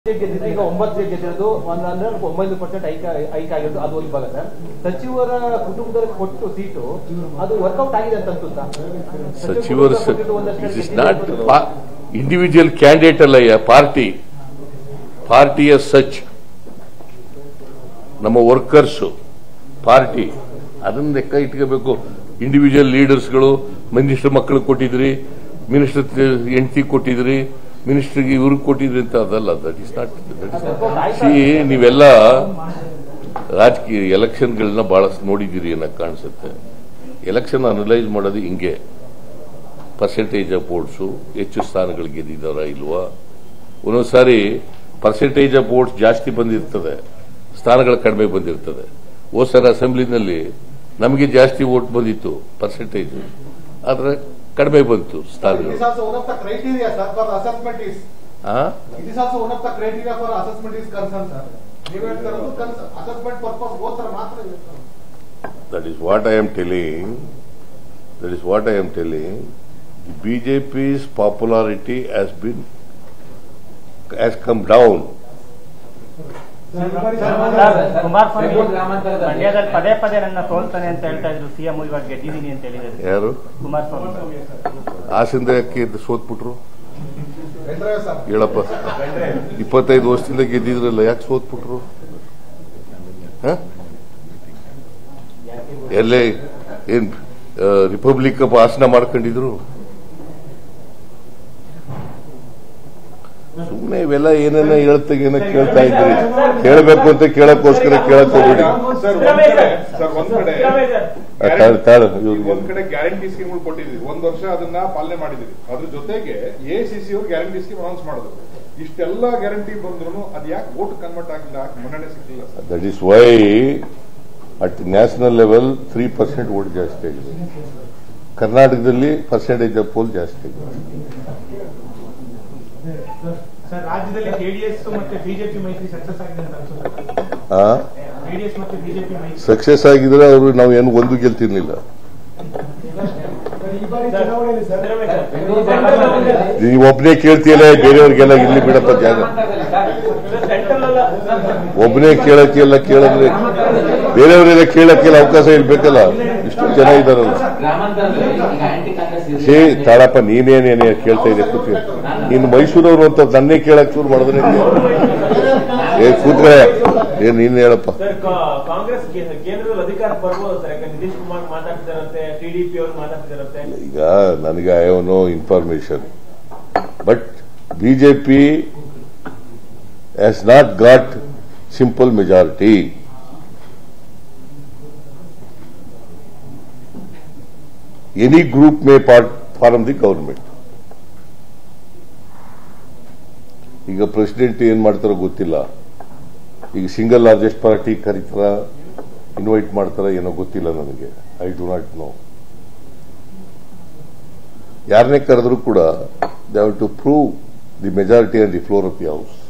Seat ಗೆದ್ದಿದ್ರೆ ಈಗ ಒಂಬತ್ತು seat ಗೆದ್ದಿರೋದು ಒಂದು ಅಂದ್ರೆ ಒಂಬೈನೂರು ಪರ್ಸೆಂಟ್ ಐಕ್ ಐಕ್ ಆಗಿರೋದು ಅದು ಒಂದು ಭಾಗ ಸರ್ ಸಚಿವರ ಕುಟುಂಬದವರಿಗೆ ಕೊಟ್ಟು ಸೀಟು ಅದು ವರ್ಕೌಟ್ ಆಗಿದೆ ಅಂತ ಅನ್ಸುತ್ತಾ ಸಚಿವರು ಕೊಟ್ಟಿದ್ದು ಒಂದಷ್ಟು ಇಟ್ ಇಸ್ ಗೆದ್ದಿದ್ದು ನಾಟ್ ಇಂಡಿವಿಜುವಲ್ ಕ್ಯಾಂಡಿಡೇಟ್ ಅಲ್ಲಯ್ಯ ಪಾರ್ಟಿ ಪಾರ್ಟಿಯ ಸಚ್ ನಮ್ಮ ವರ್ಕರ್ಸ್ ಪಾರ್ಟಿ ಅದನ್ನ ಲೆಕ್ಕ ಇಟ್ಕೋಬೇಕು ಇಂಡಿವಿಜುವಲ್ ಲೀಡರ್ಸ್ಗಳು ಮಿನಿಸ್ಟರ್ ಮಕ್ಕಳಿಗೆ ಕೊಟ್ಟಿದ್ರಿ ಮಿನಿಸ್ಟರ್ ಹೆಂಡತಿ ಕೊಟ್ಟಿದ್ರಿ ಮಿನಿಸ್ಟರ್ಗೆ ಇವ್ರಿಗೆ ಕೊಟ್ಟಿದ್ರಿ ಅಂತ ಅದಲ್ಲ ದಟ್ ಇಸ್ ನಾಟ್ ಸಿ ನೀವೆಲ್ಲ ರಾಜಕೀಯ ಎಲೆಕ್ಷನ್ಗಳನ್ನ ಬಹಳ ನೋಡಿದ್ದೀರಿ ಅನ್ನೋ ಕಾಣಿಸುತ್ತೆ ಎಲೆಕ್ಷನ್ ಅನಲೈಸ್ ಮಾಡೋದು ಹಿಂಗೆ ಪರ್ಸೆಂಟೇಜ್ ಆಫ್ ವೋಟ್ಸು ಹೆಚ್ಚು ಸ್ಥಾನಗಳು ಗೆದ್ದಿದ್ದಾರ ಇಲ್ವಾ ಒಂದೊಂದ್ಸಾರಿ ಪರ್ಸೆಂಟೇಜ್ ಆಫ್ ವೋಟ್ಸ್ ಜಾಸ್ತಿ ಬಂದಿರ್ತದೆ ಸ್ಥಾನಗಳು ಕಡಿಮೆ ಬಂದಿರ್ತದೆ ಹೋದ ಸಲ ಅಸೆಂಬ್ಲಿನಲ್ಲಿ ನಮಗೆ ಜಾಸ್ತಿ ವೋಟ್ ಬಂದಿತ್ತು ಪರ್ಸೆಂಟೇಜ್ ಆದ್ರೆ ಕಡಿಮೆ ಬಂತು It ಸ್ಥಾನಗಳು is also one of the criteria, sir, for assessment is, ಆ? it is also one of the criteria for assessment is concerned, sir. ನೀವು ಹೇಳ್ತಾ ಇರೋದು ಕನ್ಸ- assessment purpose ಗೋಸ್ಕರ ಮಾತ್ರ ಇರುತ್ತೆ. That is what I am telling. That is what I am telling. The BJP's popularity has been has come down. Kumaraswamy ಮಂಡ್ಯದಲ್ಲಿ ಪದೇ ಪದೇ ನನ್ನ ಸೋಲ್ತಾನೆ ಅಂತ ಹೇಳ್ತಾ ಇದ್ರು ಸಿಎಂ ಇವಾಗ ಗೆದ್ದಿದ್ದೀನಿ ಅಂತ ಹೇಳಿದ್ದಾರೆ ಯಾರು ಕುಮಾರಸ್ವಾಮಿ ಹಾಸನದ ಯಾಕೆ ಸೋತ್ಬಿಟ್ರು ಬೆಂಡ್ರವೆ sir. ಹೇಳಪ್ಪ ಇಪ್ಪತ್ತೈದು ವರ್ಷದಿಂದ ಗೆದ್ದಿದ್ರಲ್ಲ ಯಾಕೆ ಸೋತ್ಬಿಟ್ರು ಹ? ಎಲ್ಲೇ ಏನ್ ರಿಪಬ್ಲಿಕ್ ಭಾಷಣ ಮಾಡ್ಕೊಂಡಿದ್ರು ಸುಮ್ಮನೆ ಇವೆಲ್ಲ ಏನೇನೋ ಹೇಳ್ತಾಗೇನೋ ಕೇಳ್ತಾ ಇದ್ರಿ ಕೇಳಬೇಕು ಅಂತ ಕೇಳಕ್ಕೋಸ್ಕರ ಕೇಳಕ್ ಹೋಗ್ಬಿಡಿ ಸರ್ ಒಂದ್ ಕಡೆ ಸರ್ ಒಂದ್ ಕಡೆ ಆ, ತಾಳು, ತಾಳು, ಇವ್ರಿಗೆ. ಒಂದ್ ಕಡೆ ಗ್ಯಾರಂಟಿ ಸ್ಕೀಮ್ಗಳು ಕೊಟ್ಟಿದ್ವಿ ಒಂದ್ ವರ್ಷ ಅದನ್ನ ಪಾಲನೆ ಮಾಡಿದ್ವಿ ಅದ್ರ ಜೊತೆಗೆ ಎಸಿಸಿ ಅವರು ಗ್ಯಾರಂಟಿ ಸ್ಕೀಮ್ ಅನೌನ್ಸ್ ಮಾಡಿದ್ರು ಇಷ್ಟೆಲ್ಲ ಗ್ಯಾರಂಟಿ ಬಂದ್ರು ಅದ್ ಯಾಕೆ ವೋಟ್ ಕನ್ವರ್ಟ್ ಆಗಿಲ್ಲ ಮನ್ನಣೆ ಸಿಕ್ಕಿಲ್ಲ sir that is why at national level three percent vote ಜಾಸ್ತಿ ಆಗಿದೆ ಕರ್ನಾಟಕದಲ್ಲಿ ಪರ್ಸೆಂಟೇಜ್ ಆಫ್ ಪೋಲ್ ಜಾಸ್ತಿ ಆಗಿದೆ ಸರ್ ರಾಜ್ಯದಲ್ಲಿ ಜೆಡಿಎಸ್ ಮತ್ತೆ ಬಿಜೆಪಿ ಮೈತ್ರಿ ಸಕ್ಸಸ್ ಆಗಿದೆ ಅಂತ ಅನ್ಸುತ್ತೆ ಆ ಜೆಡಿಎಸ್ ಮತ್ತೆ ಬಿಜೆಪಿ ಮೈತ್ರಿ ಸಕ್ಸಸ್ ಆಗಿದ್ರೆ ಅವರು ನಾವು ಏನು ಒಂದು ಗೆಲ್ತಿರ್ಲಿಲ್ಲ ಈ ಬಾರಿ ಚುನಾವಣೆಯಲ್ಲಿ ಸರ್ ನೀವು ಒಬ್ಬನೇ ಕೇಳ್ತೀಯಲ್ಲ ಬೇರೆಯವ್ರಿಗೆಲ್ಲ ಇಲ್ಲಿ ಬಿಡಪ್ಪ ಜಾಗ ಒಬ್ಬನೇ ಕೇಳಕ್ಕೆಲ್ಲ ಕೇಳಿದ್ರೆ ಬೇರೆಯವರೆಲ್ಲ ಕೇಳಕ್ಕೆಲ್ಲ ಅವಕಾಶ ಇರ್ಬೇಕಲ್ಲ ಇಷ್ಟು ಜನ ಇದಾರಲ್ಲ ಗ್ರಾಮಾಂತರದಲ್ಲಿ ಈಗ ಆಂಟಿ ಕಾಂಗ್ರೆಸ್ ಛೇ ತಾಳಪ್ಪ ನೀನೇನೇನೇ ಕೇಳ್ತಾ ಇದೆ ಕೂತಿ ನೀನು ಮೈಸೂರವ್ರು ಅಂತ ನನ್ನೇ ಕೇಳಕ್ ಶುರು ಮಾಡಿದ್ರೆ ಹೆಂಗೆ? ಏ ಕೂತ್ರೆ ಏನ್ ನೀನ್ ಹೇಳಪ್ಪ ಸರ್ ಕಾ- ಕಾಂಗ್ರೆಸ್ ಕೇ- ಕೇಂದ್ರದಲ್ಲಿ ಅಧಿಕಾರ ಬರ್ಬೋದು ಸರ್ ಯಾಕಂದ್ರೆ ನಿತೀಶ್ ಕುಮಾರ್ ಮಾತಾಡ್ತಿದಾರಂತೆ ಟಿಡಿಪಿ ಅವರು ಮಾತಾಡ್ತಿದಾರಂತೆ ಈಗ ನನಗೆ I have no information but BJP has not got simple majority any group may part form the government ಈಗ ಪ್ರೆಸಿಡೆಂಟ್ ಏನ್ ಮಾಡ್ತಾರೋ ಗೊತ್ತಿಲ್ಲ ಈಗ ಸಿಂಗಲ್ ಲಾರ್ಜೆಸ್ಟ್ ಪಾರ್ಟಿ ಕರೀತಾರ ಇನ್ವೈಟ್ ಮಾಡ್ತಾರ ಏನೋ ಗೊತ್ತಿಲ್ಲ ನನಗೆ ಐ ಡು ನಾಟ್ ನೋ ಯಾರನ್ನೇ ಕರೆದ್ರು ಕೂಡ they have to prove the majority on the floor of the house